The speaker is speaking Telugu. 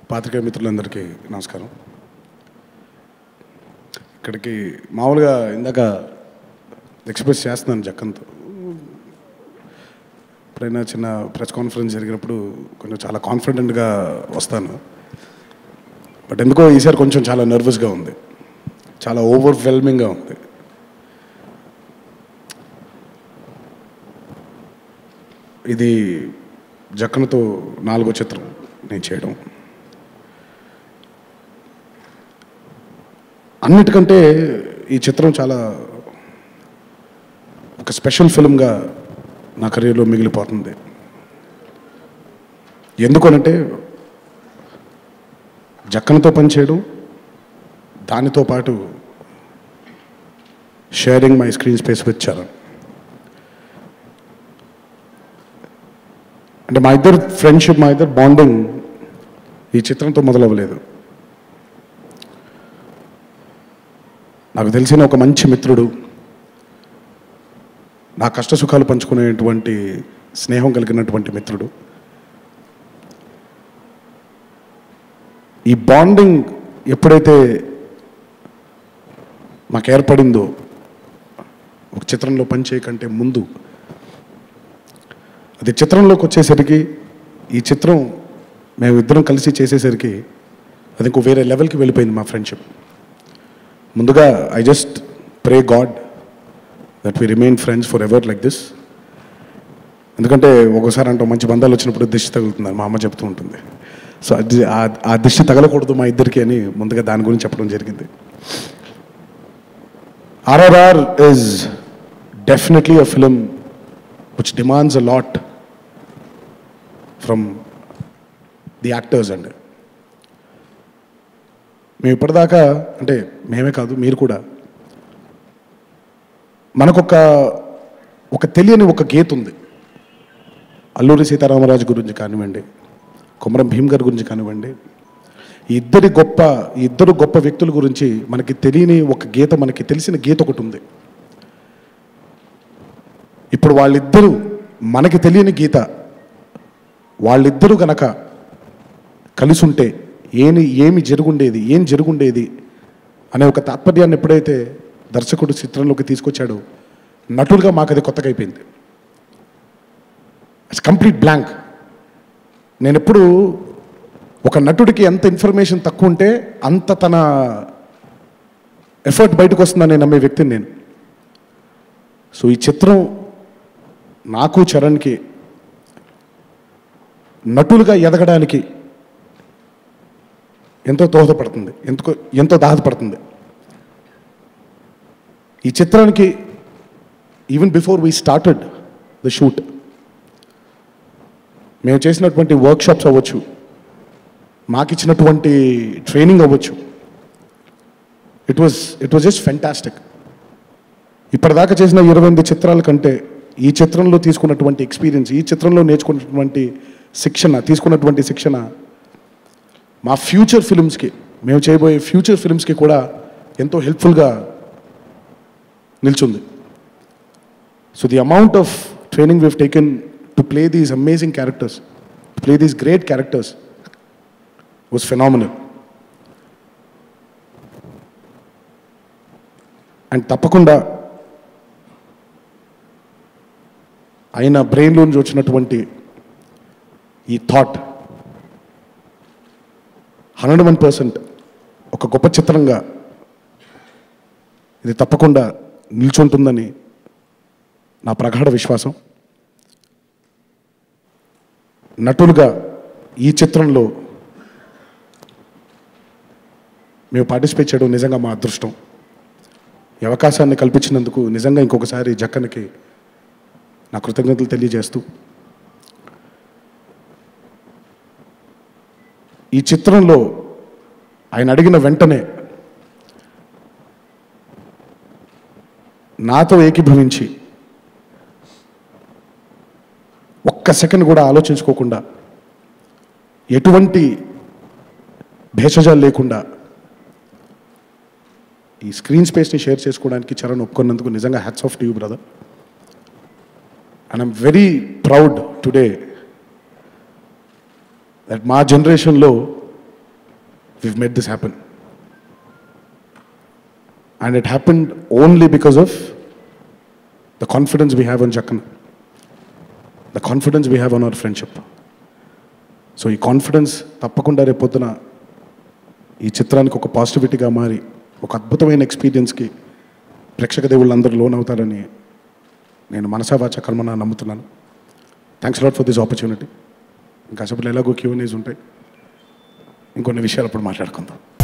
పాత్రికేయ మిత్రులందరికీ నమస్కారం ఇక్కడికి మామూలుగా ఇందాక ఎక్స్ప్రెస్ చేస్తున్నాను జక్కన్తో ఎప్పుడైనా చిన్న ప్రెస్ కాన్ఫరెన్స్ జరిగినప్పుడు కొంచెం చాలా కాన్ఫిడెంట్గా వస్తాను బట్ ఎందుకో ఈసారి కొంచెం చాలా నర్వస్గా ఉంది చాలా ఓవర్వెల్మింగ్గా ఉంది ఇది జక్కనతో నాలుగో చిత్రం నేను చేయడం అన్నిటికంటే ఈ చిత్రం చాలా ఒక స్పెషల్ ఫిల్మ్గా నా కెరీర్లో మిగిలిపోతుంది ఎందుకనంటే జక్కనతో పనిచేయడం దానితో పాటు sharing my screen space with Charan అంటే మా ఇద్దరు ఫ్రెండ్షిప్ మా ఇద్దరు బాండింగ్ ఈ చిత్రంతో మొదలవ్వలేదు నాకు తెలిసిన ఒక మంచి మిత్రుడు నా కష్ట సుఖాలు పంచుకునేటువంటి స్నేహం కలిగినటువంటి మిత్రుడు ఈ బాండింగ్ ఎప్పుడైతే మాకు ఏర్పడిందో ఒక చిత్రంలో పనిచేయకంటే ముందు అది చిత్రంలోకి వచ్చేసరికి ఈ చిత్రం మేము ఇద్దరం కలిసి చేసేసరికి అది ఇంకో వేరే లెవెల్కి వెళ్ళిపోయింది మా ఫ్రెండ్షిప్ ముందుగా I just pray God that we remain friends forever like this ఎందుకంటే ఒక్కోసారి అంటాం మంచి బంధాలు వచ్చినప్పుడు దిష్టి తగులుతుంది మా అమ్మ చెప్తూ ఉంటుంది సో అది ఆ- ఆ దిష్టి తగలకూడదు మా ఇద్దరికి అని ముందుగా దాని గురించి చెప్పడం జరిగింది RRR is definitely a film which demands a lot from the actors and మేము ఇప్పటిదాకా అంటే మేమే కాదు మీరు కూడా మనకొక ఒక తెలియని ఒక గీత ఉంది అల్లూరి సీతారామరాజు గురించి కానివ్వండి కొమరం భీమ్ గారి గురించి కానివ్వండి ఈ ఇద్దరి గొప్ప ఈ ఇద్దరు గొప్ప వ్యక్తుల గురించి మనకి తెలియని ఒక గీత మనకి తెలిసిన గీత ఒకటి ఉంది ఇప్పుడు వాళ్ళిద్దరూ మనకి తెలియని గీత వాళ్ళిద్దరూ గనక కలిసి ఉంటే ఏమి ఏమి జరుగుండేది ఏం జరుగుండేది అనే ఒక తాత్పర్యాన్ని ఎప్పుడైతే దర్శకుడు చిత్రంలోకి తీసుకొచ్చాడో నటులుగా మాకు అది కొత్తగా అయిపోయింది ఇట్స్ కంప్లీట్ బ్లాంక్ నేను ఎప్పుడు ఒక నటుడికి ఎంత ఇన్ఫర్మేషన్ తక్కువ ఉంటే అంత తన ఎఫర్ట్ బయటకు వస్తుందని నమ్మే వ్యక్తిని నేను సో ఈ చిత్రం నాకు చరణ్కి నటులుగా ఎదగడానికి ఎంతో దోహదపడుతుంది ఎంతో ఎంతో దోహదపడుతుంది ఈ చిత్రానికి even before we started the shoot మేము చేసినటువంటి వర్క్షాప్స్ అవ్వచ్చు మాకు ఇచ్చినటువంటి ట్రైనింగ్ అవ్వచ్చు it was it was just fantastic ఇప్పటిదాకా చేసిన ఇరవై ఎనిమిది చిత్రాల కంటే ఈ చిత్రంలో తీసుకున్నటువంటి ఎక్స్పీరియన్స్ ఈ చిత్రంలో నేర్చుకున్నటువంటి శిక్షణ తీసుకున్నటువంటి శిక్షణ మా ఫ్యూచర్ ఫిల్మ్స్కి మేము చేయబోయే ఫ్యూచర్ ఫిల్మ్స్కి కూడా ఎంతో హెల్ప్ఫుల్గా నిల్చుంది so the amount of training we've taken to play these amazing characters play these great characters was phenomenal and తప్పకుండా ఆయన బ్రెయిన్లో నుంచి వచ్చినటువంటి ఈ థాట్ హండ్రెడ్ వన్ పర్సెంట్ ఒక గొప్ప చిత్రంగా ఇది తప్పకుండా నిల్చుంటుందని నా ప్రగాఢ విశ్వాసం నటులుగా ఈ చిత్రంలో మేము పార్టిసిపేట్ చేయడం నిజంగా మా అదృష్టం ఈ అవకాశాన్ని కల్పించినందుకు నిజంగా ఇంకొకసారి జక్కన్కి నా కృతజ్ఞతలు తెలియజేస్తూ ఈ చిత్రంలో ఆయన అడిగిన వెంటనే నాతో ఏకీభవించి ఒక్క సెకండ్ కూడా ఆలోచించుకోకుండా ఎటువంటి భేషజాలు లేకుండా ఈ స్క్రీన్ స్పేస్ని షేర్ చేసుకోవడానికి చరణ్ ఒప్పుకున్నందుకు నిజంగా hats off to you brother and I'm very proud today that మా జనరేషన్లో we've made this happen. And it happened only because of the confidence we have on Jakan, the confidence we have on our friendship. So ఈ కాన్ఫిడెన్స్ తప్పకుండా రేపొద్దున ఈ చిత్రానికి ఒక పాజిటివిటీగా మారి ఒక అద్భుతమైన ఎక్స్పీరియన్స్కి ప్రేక్షక దేవుళ్ళందరూ లోన్ అవుతారని నేను మనసావాచ కర్మన నమ్ముతున్నాను thanks lot for this opportunity ఇంకా అసలు ఎలాగో క్యూఎన్ఏస్ ఉంటాయి ఇంకొన్ని విషయాలు అప్పుడు మాట్లాడుకుందాం